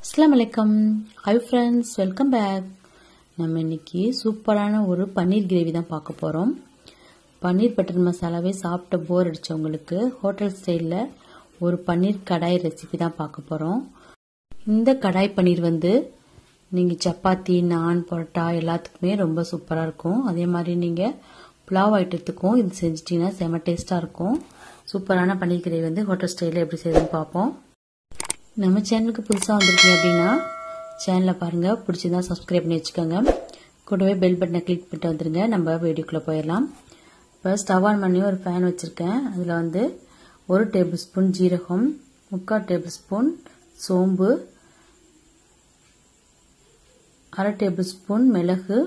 அஸ்லாம் வலைக்கம் hi friends welcome back நம்ம இன்னைக்கு சூப்பரான ஒரு பன்னீர் கிரேவி தான் பார்க்க போகிறோம் பன்னீர் பட்டர் மசாலாவே சாப்பிட்ட போர் அடித்தவங்களுக்கு ஹோட்டல் ஸ்டைலில் ஒரு பன்னீர் கடாய் ரெசிபி தான் பார்க்க போகிறோம் இந்த கடாய் பன்னீர் வந்து நீங்கள் சப்பாத்தி நான் பரோட்டா எல்லாத்துக்குமே ரொம்ப சூப்பராக இருக்கும் அதே மாதிரி நீங்கள் புலாவ் ஐட்டத்துக்கும் இது செஞ்சிட்டிங்கன்னா செம டேஸ்ட்டாக இருக்கும் சூப்பரான பன்னீர் கிரேவி வந்து ஹோட்டல் ஸ்டைலில் எப்படி செய்யுதுன்னு பார்ப்போம் நம்ம சேனலுக்கு புதுசாக வந்திருக்கீங்க அப்படின்னா சேனலில் பாருங்கள் பிடிச்சிருந்தா சப்ஸ்கிரைப் பண்ணி வச்சுக்கோங்க கூடவே பெல் பட்டனை கிளிக் பண்ணிட்டு வந்துருங்க நம்ம வீடியோக்குள்ளே போயிடலாம் இப்போ ஸ்டவ் ஆன் பண்ணி ஒரு ஃபேன் வச்சுருக்கேன் அதில் வந்து ஒரு டேபிள் ஸ்பூன் ஜீரகம் முக்கால் டேபிள் ஸ்பூன் சோம்பு அரை டேபிள் ஸ்பூன் மிளகு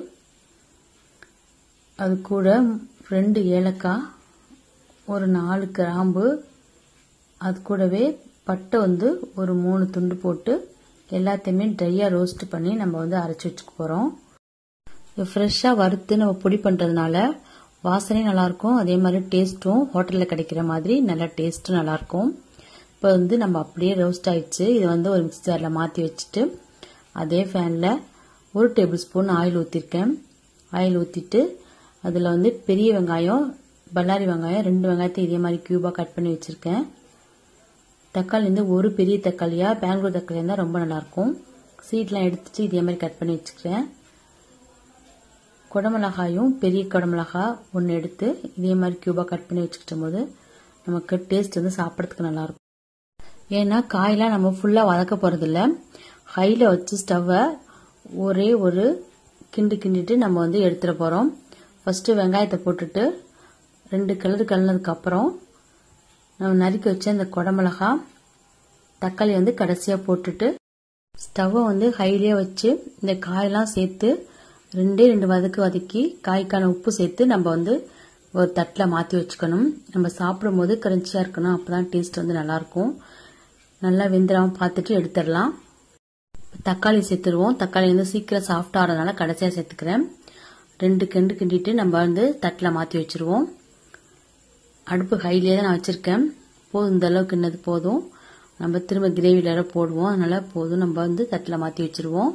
அது கூட ரெண்டு ஏலக்காய் ஒரு நாலு கிராம்பு அது கூடவே பட்டை வந்து ஒரு மூணு துண்டு போட்டு எல்லாத்தையுமே ட்ரையாக ரோஸ்ட் பண்ணி நம்ம வந்து அரைச்சி வச்சுக்க போகிறோம் ஃப்ரெஷ்ஷாக வறுத்து நம்ம பொடி பண்ணுறதுனால வாசனையும் நல்லாயிருக்கும் அதே மாதிரி டேஸ்ட்டும் ஹோட்டலில் கிடைக்கிற மாதிரி நல்லா டேஸ்ட்டும் நல்லாயிருக்கும் இப்போ வந்து நம்ம அப்படியே ரோஸ்ட் ஆயிடுச்சு இதை வந்து ஒரு மிக்சி ஜாரில் மாற்றி வச்சுட்டு அதே ஃபேனில் ஒரு டேபிள் ஸ்பூன் ஆயில் ஊற்றிருக்கேன் ஆயில் ஊற்றிட்டு அதில் வந்து பெரிய வெங்காயம் பல்லாரி வெங்காயம் ரெண்டு வெங்காயத்தை இதே மாதிரி க்யூபாக கட் பண்ணி வச்சுருக்கேன் தக்காளி வந்து ஒரு பெரிய தக்காளியாக பெங்களூர் தக்காளியாக இருந்தால் ரொம்ப நல்லாயிருக்கும் சீட்லாம் எடுத்துட்டு இதே மாதிரி கட் பண்ணி வச்சுக்கிறேன் குடமிளகாயும் பெரிய குடமிளகா ஒன்று எடுத்து இதே மாதிரி க்யூபாக கட் பண்ணி வச்சுக்கிட்டும் போது நமக்கு டேஸ்ட் வந்து சாப்பிட்றதுக்கு நல்லாயிருக்கும் ஏன்னா காயெல்லாம் நம்ம ஃபுல்லாக வதக்க போகிறதில்ல ஹையில் வச்சு ஸ்டவ்வை ஒரே ஒரு கிண்டு கிண்டிட்டு நம்ம வந்து எடுத்துட போகிறோம் ஃபஸ்ட்டு வெங்காயத்தை போட்டுட்டு ரெண்டு கலர் கலந்ததுக்கப்புறம் நம்ம நறுக்கி வச்ச இந்த குடமிளகா தக்காளி வந்து கடைசியாக போட்டுட்டு ஸ்டவ்வை வந்து ஹைலியே வச்சு இந்த காயெல்லாம் சேர்த்து ரெண்டே ரெண்டு வதக்கு வதக்கி காய்க்கான உப்பு சேர்த்து நம்ம வந்து ஒரு தட்டில் மாற்றி வச்சுக்கணும் நம்ம சாப்பிடும் போது கிரன்ச்சியாக இருக்கணும் அப்போ தான் டேஸ்ட் வந்து நல்லாயிருக்கும் நல்லா வெந்துடாமல் பார்த்துட்டு எடுத்துடலாம் தக்காளி சேர்த்துருவோம் தக்காளி வந்து சீக்கிரம் சாஃப்ட் ஆகிறதுனால கடைசியாக சேர்த்துக்கிறேன் ரெண்டு கிண்டு கிண்டிட்டு நம்ம வந்து தட்டில் மாற்றி வச்சுருவோம் அடுப்பு ஹைலியே தான் நான் வச்சுருக்கேன் போதும் இந்த அளவுக்கு இன்னது போதும் நம்ம திரும்ப கிரேவியில் போடுவோம் அதனால் போதும் நம்ம வந்து தட்டில் மாற்றி வச்சுருவோம்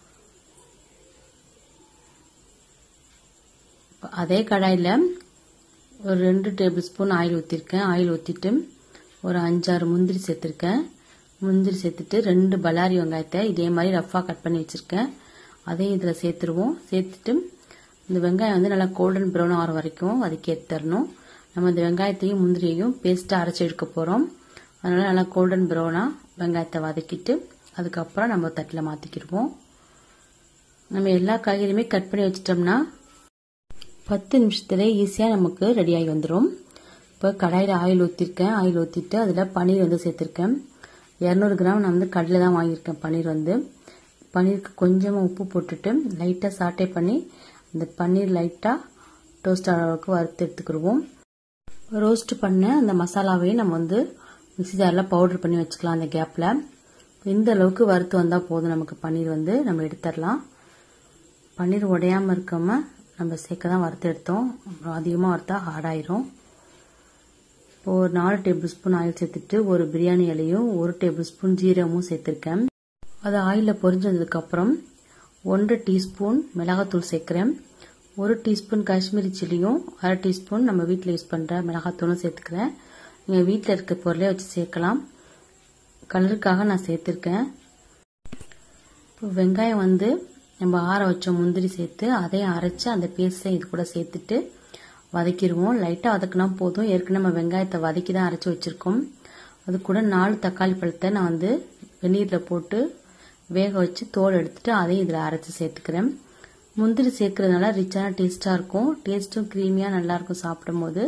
அதே கடாயில் ஒரு ரெண்டு டேபிள் ஸ்பூன் ஆயில் ஊற்றிருக்கேன் ஆயில் ஊற்றிட்டு ஒரு அஞ்சாறு முந்திரி சேர்த்துருக்கேன் முந்திரி சேர்த்துட்டு ரெண்டு பலாரி வெங்காயத்தை இதே மாதிரி ரஃப்பாக கட் பண்ணி வச்சுருக்கேன் அதையும் இதில் சேர்த்துருவோம் சேர்த்துட்டு இந்த வெங்காயம் வந்து நல்லா கோல்டன் ப்ரௌன் ஆகிற வரைக்கும் வதக்கி எடுத்துடணும் நம்ம இந்த வெங்காயத்தையும் முந்திரியையும் பேஸ்ட்டாக அரைச்சி எடுக்க போகிறோம் அதனால் நல்லா கோல்டன் ப்ரௌனாக வெங்காயத்தை வதக்கிட்டு அதுக்கப்புறம் நம்ம தட்டில் மாற்றிக்கிடுவோம் நம்ம எல்லா காய்கறியுமே கட் பண்ணி வச்சிட்டோம்னா பத்து நிமிஷத்துல ஈஸியாக நமக்கு ரெடியாகி வந்துடும் இப்போ கடாயில் ஆயில் ஊற்றிருக்கேன் ஆயில் ஊற்றிட்டு அதில் பன்னீர் வந்து சேர்த்துருக்கேன் இரநூறு கிராம் நான் வந்து கடையில் தான் வாங்கியிருக்கேன் பன்னீர் வந்து பன்னீருக்கு கொஞ்சமாக உப்பு போட்டுட்டு லைட்டாக சாட்டே பண்ணி அந்த பன்னீர் லைட்டாக டோஸ்ட் ஆகிற அளவுக்கு வறுத்து எடுத்துக்கிடுவோம் ரோஸ்ட் பண்ண அந்த மசாலாவையும் நம்ம வந்து மிக்சி ஜாரில் பவுடர் பண்ணி வச்சுக்கலாம் அந்த கேப்பில் இந்த அளவுக்கு வறுத்து வந்தால் போதும் நமக்கு பன்னீர் வந்து நம்ம எடுத்துடலாம் பன்னீர் உடையாமல் இருக்காம நம்ம சேர்க்க தான் வறுத்து எடுத்தோம் அப்புறம் அதிகமாக வறுத்தா ஹார்டாயிரும் இப்போ ஒரு நாலு டேபிள் ஸ்பூன் ஆயில் சேர்த்துட்டு ஒரு பிரியாணி இலையும் ஒரு டேபிள் ஸ்பூன் ஜீரகமும் சேர்த்துருக்கேன் அது ஆயிலில் பொரிஞ்சதுக்கப்புறம் ஒன்றரை டீஸ்பூன் மிளகாத்தூள் சேர்க்குறேன் ஒரு டீஸ்பூன் காஷ்மீரி சில்லியும் அரை டீஸ்பூன் நம்ம வீட்டில் யூஸ் பண்ணுற மிளகாத்தூளும் சேர்த்துக்கிறேன் நீங்கள் வீட்டில் இருக்க பொருளே வச்சு சேர்க்கலாம் கலருக்காக நான் சேர்த்துருக்கேன் இப்போ வெங்காயம் வந்து நம்ம ஆற வச்ச முந்திரி சேர்த்து அதையும் அரைச்சி அந்த பேஸ்ட்டை இது கூட சேர்த்துட்டு வதக்கிடுவோம் லைட்டாக வதக்கினா போதும் ஏற்கனவே நம்ம வெங்காயத்தை வதக்கி தான் அரைச்சி வச்சுருக்கோம் அது கூட நாலு தக்காளி பழத்தை நான் வந்து வெந்நீரில் போட்டு வேக வச்சு தோல் எடுத்துட்டு அதையும் இதில் அரைச்சி சேர்த்துக்கிறேன் முந்திரி சேர்க்கறதுனால ரிச்சான டேஸ்ட்டாக இருக்கும் டேஸ்ட்டும் க்ரீமியாக நல்லாயிருக்கும் சாப்பிடும் போது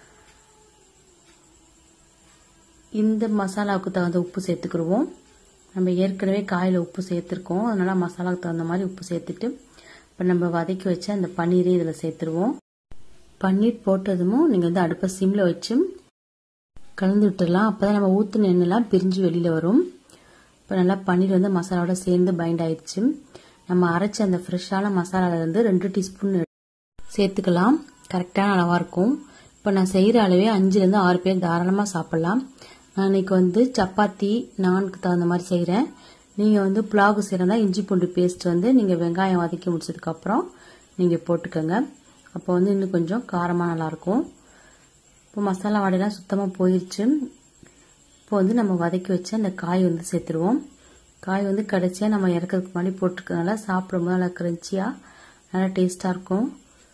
இந்த மசாலாவுக்கு தகுந்த உப்பு சேர்த்துக்கிடுவோம் நம்ம ஏற்கனவே காயில் உப்பு சேர்த்துருக்கோம் அதனால் மசாலாவுக்கு தகுந்த மாதிரி உப்பு சேர்த்துட்டு இப்போ நம்ம வதக்கி வச்சு அந்த பன்னீரை இதில் சேர்த்துருவோம் பன்னீர் போட்டதும் நீங்கள் வந்து அடுப்பை சிம்மில் வச்சு கலந்து விட்டுடலாம் அப்போ தான் நம்ம ஊற்றின எண்ணெய்லாம் பிரிஞ்சு வெளியில் வரும் இப்போ நல்லா பன்னீர் வந்து மசாலாவோட சேர்ந்து பைண்ட் ஆயிடுச்சு நம்ம அரைச்ச அந்த ஃப்ரெஷ்ஷான மசாலாலேருந்து ரெண்டு டீஸ்பூன் சேர்த்துக்கலாம் கரெக்டான அளவாக இருக்கும் இப்போ நான் செய்கிற அளவே அஞ்சுலேருந்து ஆறு பேர் தாராளமாக சாப்பிட்லாம் நான் இன்னைக்கு வந்து சப்பாத்தி நானுக்கு தகுந்த மாதிரி செய்கிறேன் நீங்கள் வந்து புலாகு செய்கிறதா இஞ்சி பூண்டு பேஸ்ட் வந்து நீங்கள் வெங்காயம் வதக்கி முடிச்சதுக்கப்புறம் நீங்கள் போட்டுக்கோங்க அப்போ வந்து இன்னும் கொஞ்சம் காரமாக நல்லாயிருக்கும் இப்போ மசாலா வாடையெல்லாம் சுத்தமாக போயிடுச்சு இப்போ வந்து நம்ம வதக்கி வச்ச அந்த காய் வந்து சேர்த்துருவோம் காய் வந்து கடைசியாக நம்ம இறக்கிறதுக்கு முன்னாடி போட்டிருக்கனால சாப்பிடும்போது நல்லா கிரன்ச்சியாக நல்லா டேஸ்ட்டாக இருக்கும்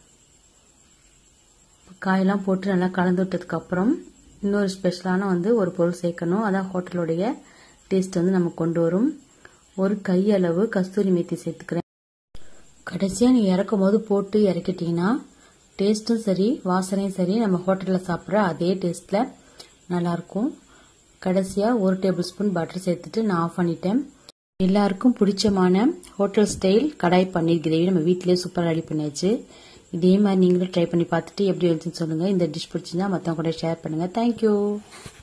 காயெல்லாம் போட்டு நல்லா கலந்து விட்டதுக்கப்புறம் இன்னொரு ஸ்பெஷலான வந்து ஒரு பொருள் சேர்க்கணும் அதான் ஹோட்டலுடைய டேஸ்ட் வந்து நம்ம கொண்டு வரும் ஒரு கையளவு கஸ்தூரி மேத்தி சேர்த்துக்கிறேன் கடைசியாக நீங்கள் இறக்கும் போது போட்டு இறக்கிட்டீங்கன்னா டேஸ்ட்டும் சரி வாசனையும் சரி நம்ம ஹோட்டலில் சாப்பிட்ற அதே டேஸ்ட்டில் நல்லாயிருக்கும் கடைசியாக ஒரு டேபிள் ஸ்பூன் பட்டர் சேர்த்துட்டு நான் ஆஃப் பண்ணிட்டேன் எல்லாருக்கும் பிடிச்சமான hotel style kadai paneer gravy நம்ம வீட்டிலேயே சூப்பராக ரெடி பண்ணியாச்சு இதே மாதிரி நீங்களும் ட்ரை பண்ணி பார்த்துட்டு எப்படி இருந்துச்சுன்னு சொல்லுங்கள் இந்த டிஷ் பிடிச்சிருந்தா மற்றவங்க கூட ஷேர் பண்ணுங்கள் தேங்க்யூ